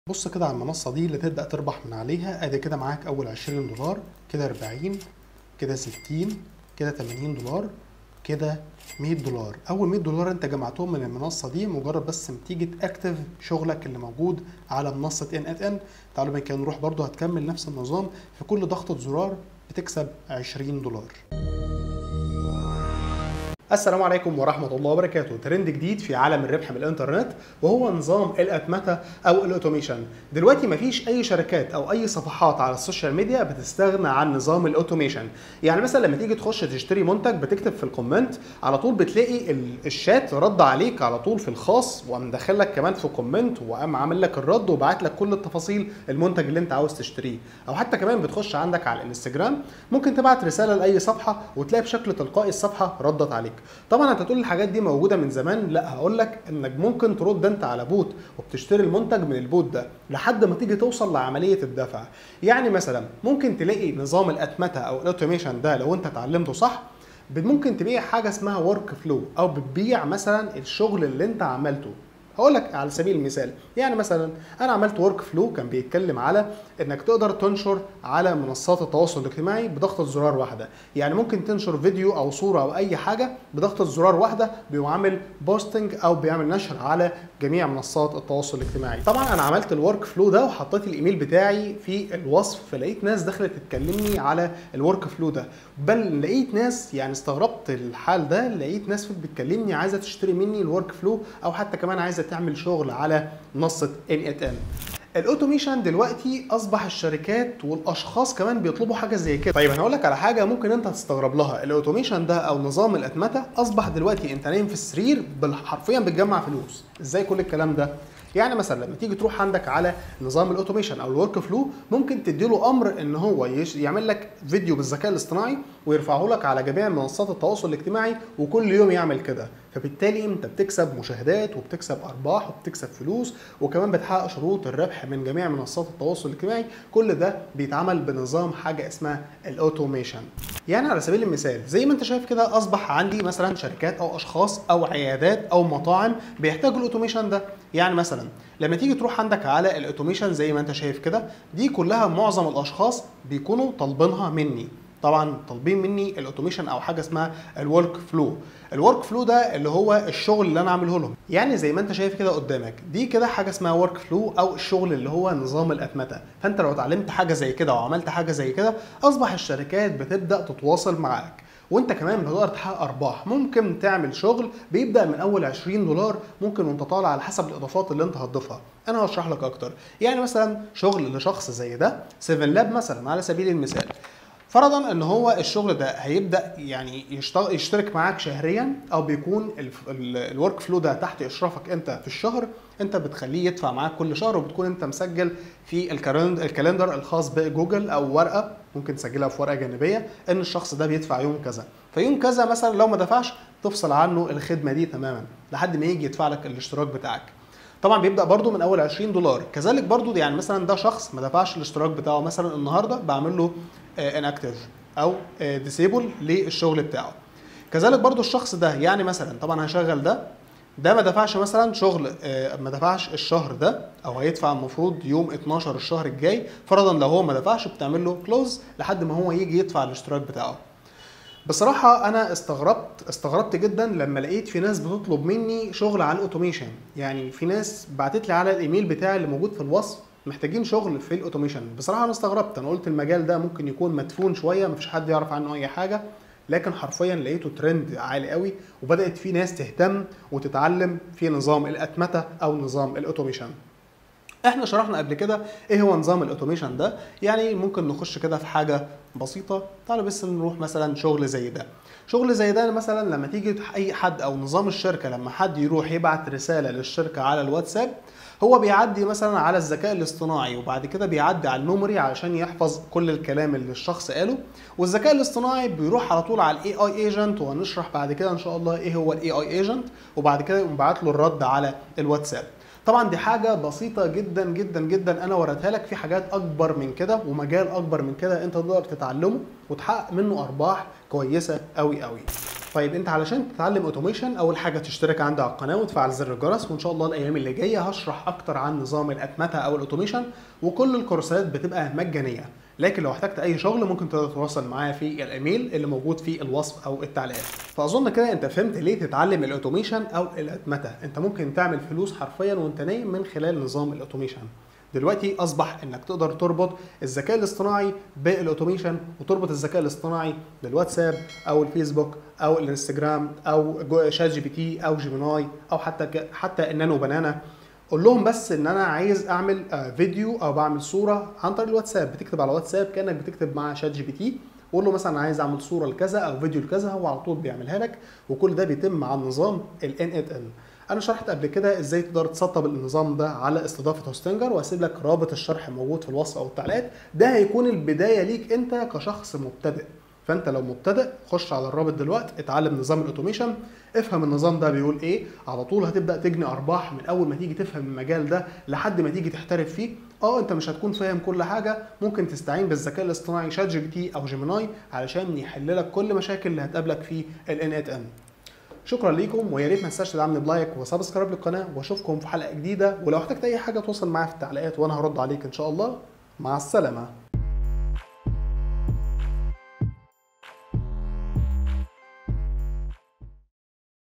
بص كده على المنصة دي اللي تبدأ تربح من عليها ادي كده معاك اول 20 دولار كده 40 كده 60 كده 80 دولار كده 100 دولار اول 100 دولار انت جمعتهم من المنصة دي مجرد بس ما تيجي تاكتف شغلك اللي موجود على منصة ان ات ان تعالوا بقى كده نروح برضو هتكمل نفس النظام في كل ضغطة زرار بتكسب 20 دولار السلام عليكم ورحمة الله وبركاته ترند جديد في عالم الربح من الانترنت وهو نظام الاتمتة او الاوتوميشن دلوقتي مفيش اي شركات او اي صفحات على السوشيال ميديا بتستغنى عن نظام الاوتوميشن يعني مثلا لما تيجي تخش تشتري منتج بتكتب في الكومنت على طول بتلاقي ال- الشات رد عليك على طول في الخاص وقام مدخل لك كمان في كومنت وقام عامل لك الرد وبعت لك كل التفاصيل المنتج اللي انت عاوز تشتريه او حتى كمان بتخش عندك على الانستجرام ممكن تبعت رساله لاي صفحه وتلاقي بشكل تلقائي الصفحه ردت عليك طبعا انت تقول الحاجات دي موجوده من زمان لا هقول لك انك ممكن ترد انت على بوت وبتشتري المنتج من البوت ده لحد ما تيجي توصل لعمليه الدفع يعني مثلا ممكن تلاقي نظام الاتمته او الاوتوميشن ده لو انت اتعلمته صح ممكن تبيع حاجه اسمها ورك فلو او بتبيع مثلا الشغل اللي انت عملته هقول لك على سبيل المثال يعني مثلا انا عملت ورك فلو كان بيتكلم على انك تقدر تنشر على منصات التواصل الاجتماعي بضغطه زرار واحده يعني ممكن تنشر فيديو او صوره او اي حاجه بضغطه زرار واحده بيعمل بوستنج او بيعمل نشر على جميع منصات التواصل الاجتماعي طبعا انا عملت الورك فلو ده وحطيت الايميل بتاعي في الوصف فلقيت ناس دخلت تكلمني على الورك فلو ده بل لقيت ناس يعني استغربت الحال ده لقيت ناس بتكلمني عايزه تشتري مني الورك فلو او حتى كمان عايزه تعمل شغل على منصه ان ات ان الاوتوميشن دلوقتي اصبح الشركات والاشخاص كمان بيطلبوا حاجه زي كده طيب انا هقول لك على حاجه ممكن انت تستغرب لها الاوتوميشن ده او نظام الاتمته اصبح دلوقتي انت نايم في السرير بال- حرفيا بتجمع فلوس ازاي كل الكلام ده يعني مثلا لما تيجي تروح عندك على نظام الاوتوميشن او الورك فلو ممكن تديله امر ان هو يش- يعمل لك فيديو بالذكاء الاصطناعي ويرفعه لك على جميع منصات التواصل الاجتماعي وكل يوم يعمل كده فبالتالي انت بتكسب مشاهدات وبتكسب ارباح وبتكسب فلوس وكمان بتحقق شروط الربح من جميع منصات التواصل الاجتماعي كل ده بيتعمل بنظام حاجه اسمها الاوتوميشن يعني على سبيل المثال زي ما انت شايف كده اصبح عندي مثلا شركات او اشخاص او عيادات او مطاعم بيحتاجوا الاوتوميشن ده يعني مثلا لما تيجي تروح عندك على الاوتوميشن زي ما انت شايف كده دي كلها معظم الاشخاص بيكونوا طالبينها مني طبعا طالبين مني الاوتوميشن او حاجه اسمها الورك فلو الورك فلو ده اللي هو الشغل اللي انا عامله لهم يعني زي ما انت شايف كده قدامك دي كده حاجه اسمها ورك فلو او الشغل اللي هو نظام الاتمته فانت لو اتعلمت حاجه زي كده وعملت حاجه زي كده اصبح الشركات بتبدا تتواصل معاك وانت كمان بتقدر تحقق ارباح ممكن تعمل شغل بيبدا من اول 20 دولار ممكن وانت طالع على حسب الاضافات اللي انت هتضيفها انا هشرح لك اكتر يعني مثلا شغل لشخص زي ده 7 لاب مثلا على سبيل المثال فرضا ان هو الشغل ده هيبدا يعني يشتغل يشترك معاك شهريا او بيكون الورك فلو ده تحت اشرافك انت في الشهر انت بتخليه يدفع معاك كل شهر وبتكون انت مسجل في الكالند- الكالندر الخاص بجوجل او ورقه ممكن تسجلها في ورقه جانبيه ان الشخص ده بيدفع يوم كذا فيوم كذا مثلا لو ما دفعش تفصل عنه الخدمه دي تماما لحد ما يجي يدفع لك الاشتراك بتاعك طبعا بيبدا برضو من اول 20 دولار كذلك برضو يعني مثلا ده شخص ما دفعش الاشتراك بتاعه مثلا النهارده بعمل له انكتيف او ديسيبل للشغل بتاعه كذلك برضو الشخص ده يعني مثلا طبعا هشغل ده ده ما دفعش مثلا شغل آه، ما دفعش الشهر ده او هيدفع المفروض يوم 12 الشهر الجاي فرضا لو هو ما دفعش بتعمل له كلوز لحد ما هو يجي يدفع الاشتراك بتاعه بصراحة أنا استغربت استغربت جدا لما لقيت في ناس بتطلب مني شغل على الأوتوميشن، يعني في ناس بعتت لي على الإيميل بتاعي اللي موجود في الوصف محتاجين شغل في الأوتوميشن، بصراحة أنا استغربت، أنا قلت المجال ده ممكن يكون مدفون شوية مفيش حد يعرف عنه أي حاجة، لكن حرفيا لقيته ترند عالي قوي وبدأت في ناس تهتم وتتعلم في نظام الأتمتة أو نظام الأوتوميشن. احنا شرحنا قبل كده ايه هو نظام الاوتوميشن ده يعني ممكن نخش كده في حاجه بسيطه تعالوا بس نروح مثلا شغل زي ده شغل زي ده مثلا لما تيجي اي حد او نظام الشركه لما حد يروح يبعت رساله للشركه على الواتساب هو بيعدي مثلا على الذكاء الاصطناعي وبعد كده بيعدي على الميموري علشان يحفظ كل الكلام اللي الشخص قاله والذكاء الاصطناعي بيروح على طول على الاي اي ايجنت وهنشرح بعد كده ان شاء الله ايه هو الاي اي ايجنت وبعد كده يقوم باعت له الرد على الواتساب طبعا دي حاجة بسيطة جدا جدا جدا انا وريتها لك في حاجات اكبر من كده ومجال اكبر من كده انت تقدر تتعلمه وتحقق منه ارباح كويسه قوي قوي طيب انت علشان تتعلم اوتوميشن اول حاجه تشترك عندي على القناه وتفعل زر الجرس وان شاء الله الايام اللي جايه هشرح اكتر عن نظام الاتمته او الاوتوميشن وكل الكورسات بتبقى مجانيه لكن لو احتجت اي شغل ممكن تقدر تتواصل معايا في الايميل اللي موجود في الوصف او التعليقات فاظن كده انت فهمت ليه تتعلم الاوتوميشن او الاتمته انت ممكن تعمل فلوس حرفيا وانت نايم من خلال نظام الاوتوميشن دلوقتي اصبح انك تقدر تربط الذكاء الاصطناعي بالاوتوميشن وتربط الذكاء الاصطناعي بالواتساب او الفيسبوك او الانستجرام او شات جي بي تي او جيميناي او حتى حتى النانو بنانا قول لهم بس ان انا عايز اعمل فيديو او بعمل صوره عن طريق الواتساب بتكتب على واتساب كانك بتكتب مع شات جي بي تي قول له مثلا عايز اعمل صوره لكذا او فيديو لكذا هو على طول بيعملها لك وكل ده بيتم عن نظام ال ان انا شرحت قبل كده ازاي تقدر تسطب النظام ده على استضافه هوستنجر وهسيب لك رابط الشرح موجود في الوصف او التعليقات ده هيكون البدايه ليك انت كشخص مبتدئ فانت لو مبتدئ خش على الرابط دلوقتي اتعلم نظام الاوتوميشن افهم النظام ده بيقول ايه على طول هتبدا تجني ارباح من اول ما تيجي تفهم المجال ده لحد ما تيجي تحترف فيه اه انت مش هتكون فاهم كل حاجه ممكن تستعين بالذكاء الاصطناعي شات جي بي تي او جيميناي علشان يحل لك كل مشاكل اللي هتقابلك في الان ات ان شكرا ليكم ويا ريت ما تنساش تدعمني بلايك وسبسكرايب للقناه واشوفكم في حلقه جديده ولو احتجت اي حاجه تواصل معايا في التعليقات وانا هرد عليك ان شاء الله مع السلامه